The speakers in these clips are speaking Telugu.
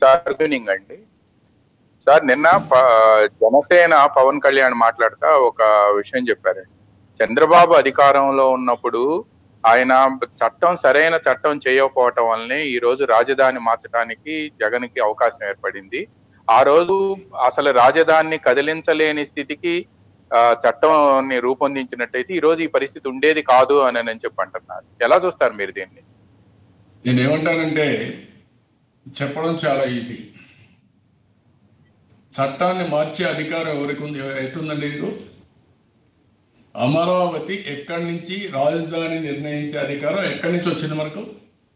సార్ ఈవినింగ్ అండి సార్ నిన్న ప- జనసేన పవన్ కళ్యాణ్ మాట్లాడుతా ఒక విషయం చెప్పారు చంద్రబాబు అధికారంలో ఉన్నప్పుడు ఆయన చట్టం సరైన చట్టం చేయకపోవటం వల్లనే ఈ రోజు రాజధాని మార్చడానికి జగన్ కి అవకాశం ఏర్పడింది ఆ రోజు అసలు రాజధానిని కదిలించలేని స్థితికి ఆ, చట్టాన్ని రూపొందించినట్టయితే ఈ రోజు ఈ పరిస్థితి ఉండేది కాదు అని అని చెప్పి అంటున్నారు ఎలా చూస్తారు మీరు దీన్ని నేను ఏమంటానంటే చెప్పడం చాలా ఈజీ చట్టాన్ని మార్చే అధికారం ఎవరికి ఉంది ఎట్టుందండి ఇది అమరావతి ఎక్కడి నుంచి రాజధాని నిర్ణయించే అధికారం ఎక్కడి నుంచి వచ్చింది మనకు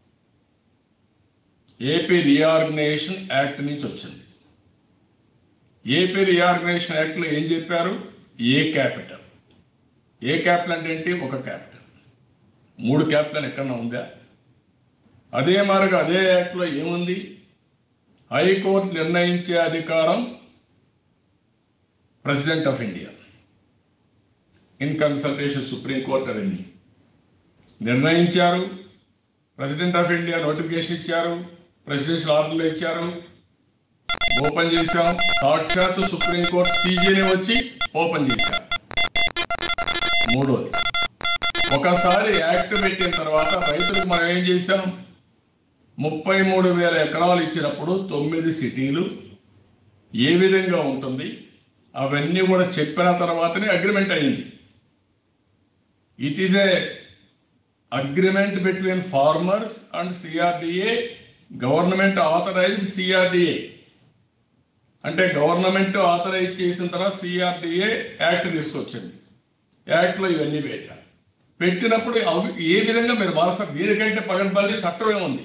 ఏపీ రీఆర్గనైజేషన్ యాక్ట్ నుంచి వచ్చింది ఏపీ రీఆర్గనైజేషన్ యాక్ట్లో ఏం చెప్పారు ఏ క్యాపిటల్ ఏ క్యాపిటల్ అంటే ఏంటి ఒక క్యాపిటల్ మూడు క్యాపిటల్ ఎక్కడన్నా ఉందా అదే మరొక అదే యాక్ట్లో ఏముంది హైకోర్టు నిర్ణయించే అధికారం President of India in consultation Supreme Court అవన్నీ నిర్ణయించారు ప్రెసిడెంట్ ఆఫ్ ఇండియా నోటిఫికేషన్ ఇచ్చారు ప్రెసిడెన్షియల్ ఆర్డర్లు ఇచ్చారు ఓపెన్ చేశాం సాక్షాత్తు సుప్రీం కోర్టు సీజీని వచ్చి ఓపెన్ చేశారు మూడోది ఒకసారి యాక్ట్ పెట్టిన తర్వాత రైతులకు మనం ఏం చేశాం ముప్పై మూడు వేల ఎకరాలు ఇచ్చినప్పుడు తొమ్మిది సిటీలు ఏ విధంగా ఉంటుంది అవన్నీ కూడా చెప్పిన తర్వాతనే అగ్రిమెంట్ అయింది it is a agreement between farmers and CRDA government authorise CRDA అంటే గవర్నమెంట్ ఆథరైజ్ చేసిన తర్వాత సిఆర్డిఏ యాక్ట్ తీసుకొచ్చింది యాక్ట్లో ఇవన్నీ పెట్టారు పెట్టినప్పుడు అవి ఏ విధంగా మీరు మారుస్తారు దీనికంటే పగడబల్లి చట్టం ఏముంది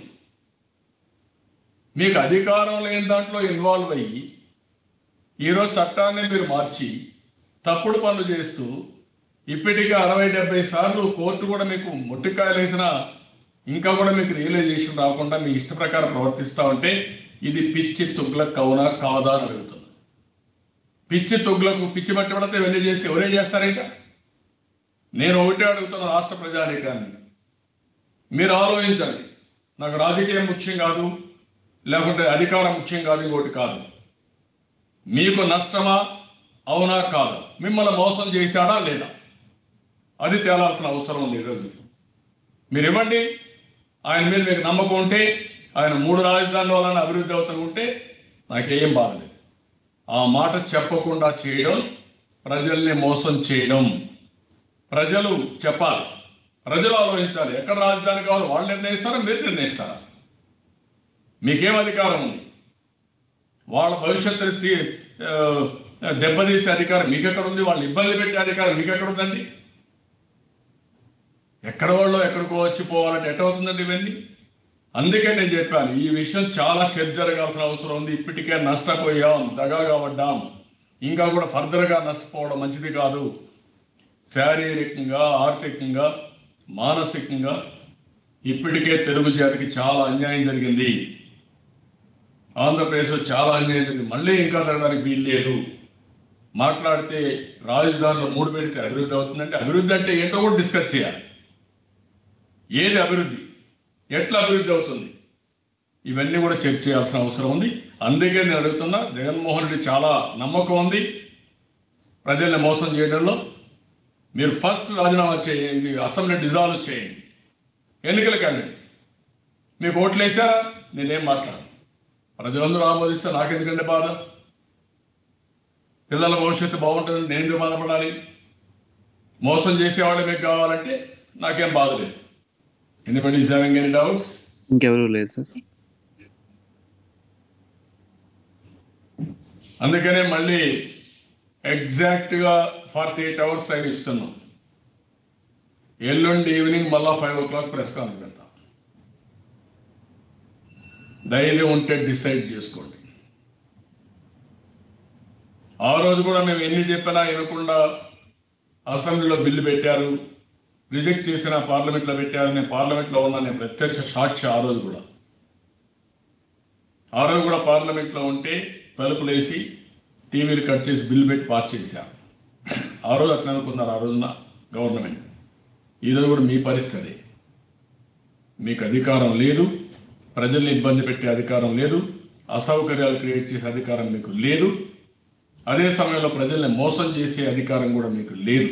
మీకు అధికారం లేని దాంట్లో ఇన్వాల్వ్ అయ్యి ఈరోజు చట్టాన్ని మీరు మార్చి తప్పుడు పనులు చేస్తూ ఇప్పటికే అరవై డెబ్బై సార్లు కోర్టు కూడా మీకు ముట్టికాయలు వేసినా ఇంకా కూడా మీకు రియలైజేషన్ రాకుండా మీ ఇష్ట ప్రకారం ప్రవర్తిస్తా ఉంటే ఇది పిచ్చి తుగ్లకు అవునా కాదా అని అడుగుతుంది పిచ్చి తుగ్లకు పిచ్చి బట్టి పడితే ఇవన్నీ చేసి ఎవరేం చేస్తారు ఇంకా నేను ఒకటే అడుగుతున్న రాష్ట్ర ప్రజానీకాన్ని మీరు ఆలోచించండి నాకు రాజకీయం ముఖ్యం కాదు లేకుంటే అధికారం ముఖ్యం కాదు ఇంకోటి కాదు మీకు నష్టమా అవునా కాదా మిమ్మల్ని మోసం చేశాడా లేదా అది తేలాల్సిన అవసరం ఉంది ఈరోజు మీరు ఇవ్వండి ఆయన మీద మీకు నమ్మకం ఉంటే ఆయన మూడు రాజధానుల వలన అభివృద్ధి అవుతుంటే నాకేం బాధలేదు ఆ మాట చెప్పకుండా చేయడం ప్రజల్ని మోసం చేయడం ప్రజలు చెప్పాలి ప్రజలు ఆలోచించాలి ఎక్కడ రాజధాని కావాలి వాళ్ళు నిర్ణయిస్తారా మీరు నిర్ణయిస్తారా మీకేం అధికారం ఉంది వాళ్ళ భవిష్యత్తుని తీ ఆ, దెబ్బతీసే అధికారం మీకెక్కడ ఉంది వాళ్ళు ఇబ్బంది పెట్టే అధికారం మీకెక్కడ ఉందండి ఎక్కడ వాళ్ళు ఎక్కడికో వచ్చి పోవాలంటే ఎట్ట అవుతుందండి ఇవన్నీ అందుకే నేను చెప్పాను ఈ విషయం చాలా చర్చ జరగాల్సిన అవసరం ఉంది ఇప్పటికే నష్టపోయాం దగాగా పడ్డాం ఇంకా కూడా ఫర్దర్గా నష్టపోవడం మంచిది కాదు శారీరకంగా ఆర్థికంగా మానసికంగా ఇప్పటికే తెలుగు జాతికి చాలా అన్యాయం జరిగింది ఆంధ్రప్రదేశ్లో చాలా అన్యాయం జరిగింది మళ్ళీ ఇంకా జరగడానికి వీలు లేదు మాట్లాడితే రాజధానిలో మూడు పెడితే అభివృద్ధి అవుతుందంటే అభివృద్ధి అంటే ఏంటో కూడా డిస్కస్ చేయాలి ఏది అభివృద్ధి ఎట్లా అభివృద్ధి అవుతుంది ఇవన్నీ కూడా చర్చ చేయాల్సిన అవసరం ఉంది అందుకే నేను అడుగుతున్నా జగన్మోహన్ రెడ్డి చాలా నమ్మకం ఉంది ప్రజల్ని మోసం చేయడంలో మీరు ఫస్ట్ రాజీనామా చేయండి అసెంబ్లీ డిజాల్వ్ చేయండి ఎన్నికలకు వెళ్ళండి మీకు ఓట్లు వేసారా నేనేం మాట్లాడను ప్రజలందరూ ఆమోదిస్తే నాకెందుకంటే బాధ పిల్లల భవిష్యత్తు బాగుంటుందని నేను ఎందుకు బాధపడాలి మోసం చేసేవాళ్ళు మీకు కావాలంటే నాకేం బాధ లేదు anybody is having any doubts ఇంకెవరు లేదు సార్ అందుకనే మళ్ళీ ఎగ్జాక్ట్ గా ఫార్టీ ఎయిట్ అవర్స్ టైం ఇస్తున్నాం ఎల్లుండి ఈవినింగ్ మళ్ళా five o'clock press conference పెడతాం ధైర్యం ఉంటే డిసైడ్ చేసుకోండి ఆ రోజు కూడా మేము ఎన్ని చెప్పినా వినకుండా అసెంబ్లీలో బిల్లు పెట్టారు రిజెక్ట్ చేసిన పార్లమెంట్లో పెట్టారు నేను పార్లమెంట్లో ఉన్నా నేను ప్రత్యక్ష సాక్షి ఆ రోజు కూడా ఆ రోజు కూడా పార్లమెంట్లో ఉంటే తలుపులేసి టీవీలు కట్ చేసి బిల్లు పెట్టి పాస్ చేశారు ఆ రోజు అట్లా అనుకున్నారు ఆ రోజున గవర్నమెంట్ ఈరోజు కూడా మీ పరిస్థితి మీకు అధికారం లేదు ప్రజల్ని ఇబ్బంది పెట్టే అధికారం లేదు అసౌకర్యాలు క్రియేట్ చేసే అధికారం మీకు లేదు అదే సమయంలో ప్రజల్ని మోసం చేసే అధికారం కూడా మీకు లేదు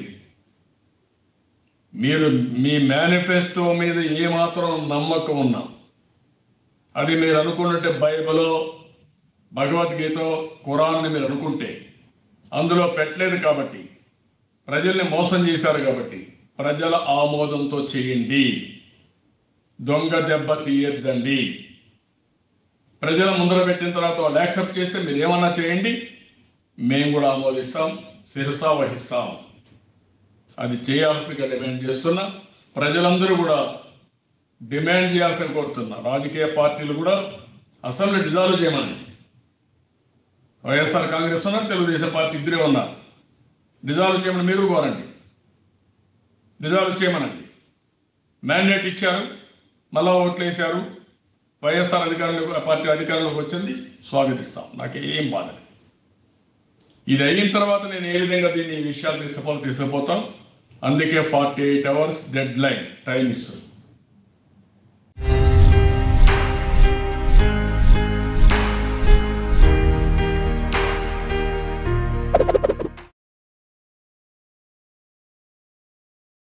మీరు మీ మేనిఫెస్టో మీద ఏమాత్రం నమ్మకం ఉన్నా అది మీరు అనుకున్నట్టే బైబిలో భగవద్గీత ఖురాన్ని మీరు అనుకుంటే అందులో పెట్టలేదు కాబట్టి ప్రజల్ని మోసం చేశారు కాబట్టి ప్రజల ఆమోదంతో చేయండి దొంగ దెబ్బ తీయద్దండి ప్రజల ముందర పెట్టిన తర్వాత వాళ్ళు యాక్సెప్ట్ చేస్తే మీరు ఏమన్నా చేయండి మేము కూడా ఆమోదిస్తాం శిరసా వహిస్తాం అది చేయాల్సిందిగా డిమాండ్ చేస్తున్నా ప్రజలందరూ కూడా డిమాండ్ చేయాల్సిన కోరుతున్నా రాజకీయ పార్టీలు కూడా అసెంబ్లీ డిజాల్వ్ చేయమని వైఎస్ఆర్ కాంగ్రెస్ ఉన్నారు తెలుగుదేశం పార్టీ ఇద్దరే ఉన్నారు డిజాల్వ్ చేయమని మీరు కోరండి డిజాల్వ్ చేయమనండి మ్యాండేట్ ఇచ్చారు మళ్ళా ఓట్లు వేశారు వైఎస్ఆర్ అధికారంలో పార్టీ అధికారంలోకి వచ్చింది స్వాగతిస్తాం నాకు ఏం బాధ లేదు. ఇది అయిన తర్వాత నేను ఏ విధంగా దీన్ని ఈ విషయాలు తీసుకుపోతే తీసుకుపోతాం అందుకే forty eight hours deadline time ఇస్తుంది